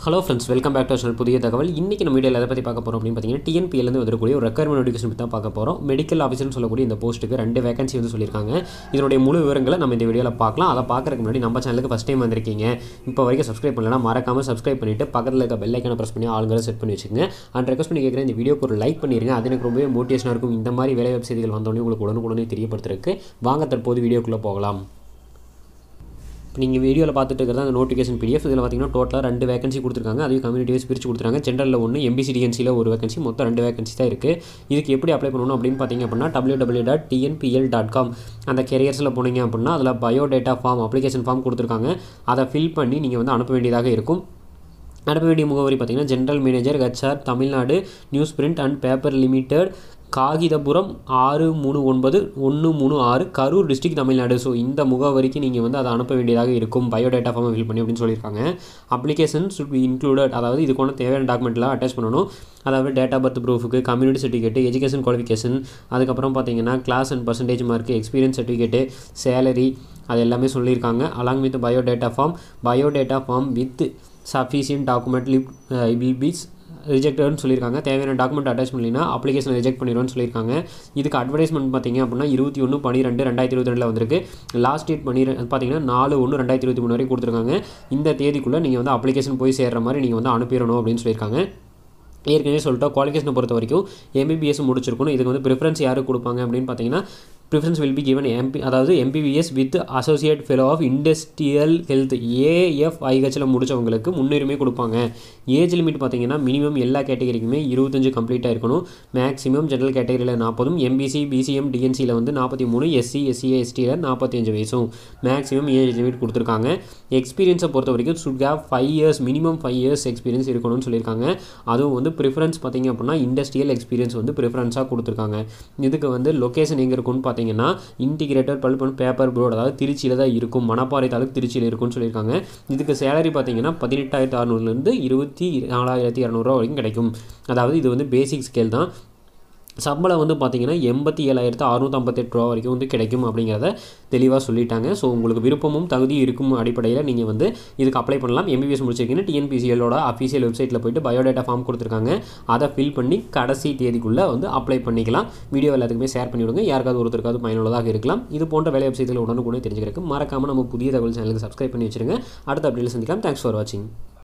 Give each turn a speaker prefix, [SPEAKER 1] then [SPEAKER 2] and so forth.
[SPEAKER 1] hello friends welcome back to channel புதிய தகவல் இன்றைக்கி நம்ம வீடியோவில் எதை பற்றி பார்க்க போகிறோம் அப்படின்னு பார்த்தீங்கன்னா டிஎன்பிஎல்லேருந்து வரக்கூடிய ஒரு ரெக்யர்மெண்ட் நோட்டிஃபிகேஷன் பற்றி தான் பார்க்க போகிறோம் மெடிக்கல் ஆஃபீஸர்னு சொல்லக்கூடிய இந்த போஸ்ட்டுக்கு ரெண்டு வேகன்சி வந்து சொல்லியிருக்காங்க இதனுடைய முழு விவரங்களை நம்ம இந்த வீடியோவில் பார்க்கலாம் அதை பார்க்கறதுக்கு முன்னாடி நம்ம சேனலுக்கு ஃபஸ்ட் டைம் வந்திருக்கீங்க இப்போ வரைக்கும் சப்ஸ்கிரைப் பண்ணலனா மறக்காமல் சப்ஸ்கிரைப் பண்ணிவிட்டு பக்கத்தில் இருக்க பெல் ஐக்கனை ப்ரெஸ் பண்ணி ஆளுங்களை செட் பண்ணி வச்சுக்கோங்க அண்ட் ரெக்வஸ்ட் பண்ணி கேட்குறேன் இந்த வீடியோக்கு ஒரு லைக் பண்ணிடுங்க அது எனக்கு ரொம்பவே மோட்டிவேஷனாக இருக்கும் இந்த மாதிரி வேலை வாய்ப்பு செய்திகள் வந்தோடனே உங்களுக்கு உடனுக்குடனே தெரியப்படுத்துறதுக்கு வாங்க தற்போது வீடியோக்குள்ளே போகலாம் இப்போ நீங்கள் வீடியோவில் பார்த்துட்டு இருக்கிறது அந்த நோட்டிஃபிகேஷன் பிடிஎஃப் இதில் பார்த்தீங்கன்னா டோட்டலாக ரெண்டு வேகன்சி கொடுத்துருக்காங்க அதையும் கம்யூனிட்டி வைஸ் பிரித்து கொடுத்துருக்காங்க ஜென்ரலில் ஒன்று எம்பிசிடிஎன்சியில் ஒரு வேகன்சி மொத்தம் ரெண்டு வேகன்சி தான் இருக்குது இதுக்கு எப்படி அப்ளை பண்ணணும் அப்படின்னு பார்த்தீங்க அப்படின்னா W W dot TNPL dot com அந்த கெரியர்ஸில் போனீங்க அப்படின்னா அதில் பயோடேட்டா ஃபார்ம் அப்ளிகேஷன் ஃபார்ம் கொடுத்துருக்காங்க அதை ஃபில் பண்ணி நீங்கள் வந்து அனுப்ப வேண்டியதாக இருக்கும் அனுப்ப வேண்டிய முகவரி பார்த்தீங்கன்னா general manager HR Tamil Nadu news print and paper limited Kagithapuram ஆறு மூணு ஒன்பது ஒன்று மூணு ஆறு கரூர் டிஸ்ட்ரிக்ட் தமிழ்நாடு ஸோ இந்த முகவரிக்கு நீங்கள் வந்து அதை அனுப்ப வேண்டியதாக இருக்கும் பயோடேட்டா ஃபார்ம் ஃபில் பண்ணி அப்படின்னு சொல்லியிருக்காங்க அப்ளிகேஷன் சுட் பி இன்க்ளூடட் அதாவது இதுக்கான தேவையான டாக்குமெண்ட்லாம் அட்டாச் பண்ணணும் அதாவது டேட் ஆஃப் பர்த் ப்ரூஃபுக்கு கம்யூனிட்டி சர்டிஃபிகேட் எஜுகேஷன் குவாலிஃபிகேஷன் அதுக்கப்புறம் பார்த்தீங்கன்னா class and percentage mark experience certificate salary அது எல்லாமே சொல்லியிருக்காங்க along with biodata form biodata form with sufficient document லிப் வில் பீஸ் ரிஜெக்டட்னு சொல்லியிருக்காங்க தேவையான டாக்குமெண்ட் அட்டாச் பண்ணலைன்னா அப்ளிகேஷன் ரிஜெக்ட் பண்ணிடுவோம்னு சொல்லியிருக்காங்க இதுக்கு அட்வர்டைஸ்மெண்ட் பார்த்தீங்க அப்படின்னா இருபத்தி ஒன்று பன்னிரெண்டு ரெண்டாயிரத்தி இருபத்தி ரெண்டில் வந்திருக்கு லாஸ்ட் டேட் பண்ணி பார்த்தீங்கன்னா நாலு ஒன்று ரெண்டாயிரத்தி இருபத்தி மூணு வரைக்கும் கொடுத்துருக்காங்க இந்த தேதிக்குள்ளே நீங்கள் வந்து அப்ளிகேஷன் போய் சேர்ற மாதிரி நீங்கள் வந்து அனுப்பிடணும் அப்படின்னு சொல்லியிருக்காங்க ஏற்கனவே சொல்லிட்டோம் குவாலிஃபிகேஷனை பொறுத்த வரைக்கும் எம்பிபிஎஸ் முடிச்சிருக்கணும் இதுக்கு வந்து ப்ரிஃபரன்ஸ் யாருக்கு கொடுப்பாங்க அப்படின்னு பார்த்தீங்கன்னா preference will be given M B MBBS with associate fellow of industrial health ஏஎஃப்ஐஹெச்சில் முடித்தவங்களுக்கு முன்னுரிமை கொடுப்பாங்க ஏஜ் லிமிட் பார்த்தீங்கன்னா மினிமம் எல்லா கேட்டகரிக்குமே இருபத்தஞ்சு கம்ப்ளீட்டாக இருக்கணும் மேக்ஸிமம் ஜென்ரல் கேட்டகரியில் நாற்பதும் எம்பிசி பிசிஎம் டிஎன்சியில் வந்து நாற்பத்தி மூணு எஸ்சி எஸ்சிஏ எஸ்டியில் நாற்பத்தஞ்சு வயசும் மேக்ஸிமம் ஏஜ் லிமிட் கொடுத்துருக்காங்க எக்ஸ்பீரியன்ஸை பொறுத்த வரைக்கும் should have five years minimum five years experience இருக்கணும்னு சொல்லியிருக்காங்க அதுவும் வந்து ப்ரிஃபரன்ஸ் பார்த்தீங்க அப்படின்னா இண்டஸ்ட்ரியல் எக்ஸ்பீரியன்ஸ் வந்து ப்ரிஃபரன்ஸாக கொடுத்துருக்காங்க இதுக்கு வந்து லொக்கேஷன் எங்கே இருக்குன்னு பார்த்தீங்கன்னா integrated pulp and paper board அதாவது திருச்சியில் தான் இருக்கும் மணப்பாறை தாலுக்கு திருச்சியில் இருக்கும்னு சொல்லியிருக்காங்க இதுக்கு சேலரி பார்த்தீங்கன்னா பதினெட்டாயிரத்து அறநூறுலேருந்து இருபத்தி நாலாயிரத்தி இரநூறுவா வரைக்கும் கிடைக்கும் அதாவது இது வந்து பேசிக் ஸ்கேல் தான் சம்பளம் வந்து பார்த்தீங்கன்னா எண்பத்தி ஏழாயிரத்து அறுநூற்றம்பத்தெட்டு ரூபா வரைக்கும் வந்து கிடைக்கும் அப்படிங்கிறத தெளிவாக சொல்லிட்டாங்க ஸோ உங்களுக்கு விருப்பமும் தகுதியும் இருக்கும் அடிப்படையில் நீங்கள் வந்து இதுக்கு அப்ளை பண்ணலாம் எம்பிபிஎஸ் முடிச்சிருக்கீங்கன்னா டிஎன்பிசிஎலோட அஃபீஷியல் வெப்சைட்டில் போயிட்டு பயோடேட்டா ஃபார்ம் கொடுத்துருக்காங்க அதை ஃபில் பண்ணி கடைசி தேதிக்குள்ளே வந்து அப்ளை பண்ணிக்கலாம் வீடியோ எல்லாத்துக்குமே ஷேர் பண்ணிவிடுங்க யாருக்காவது ஒருத்தருக்காவது பயனுள்ளதாக இருக்கலாம் இது போன்ற வேலை வெப்சைட்டில் உடனுக்குடனே தெரிஞ்சுக்கிறதுக்கு மறக்காமல் நம்ம புதிய தகவல் சேனலுக்கு சப்ஸ்கிரைப் பண்ணி வச்சுருங்க அடுத்த அப்டேட்டில் சந்திக்கலாம் தேங்க்ஸ் ஃபார் வாட்சிங்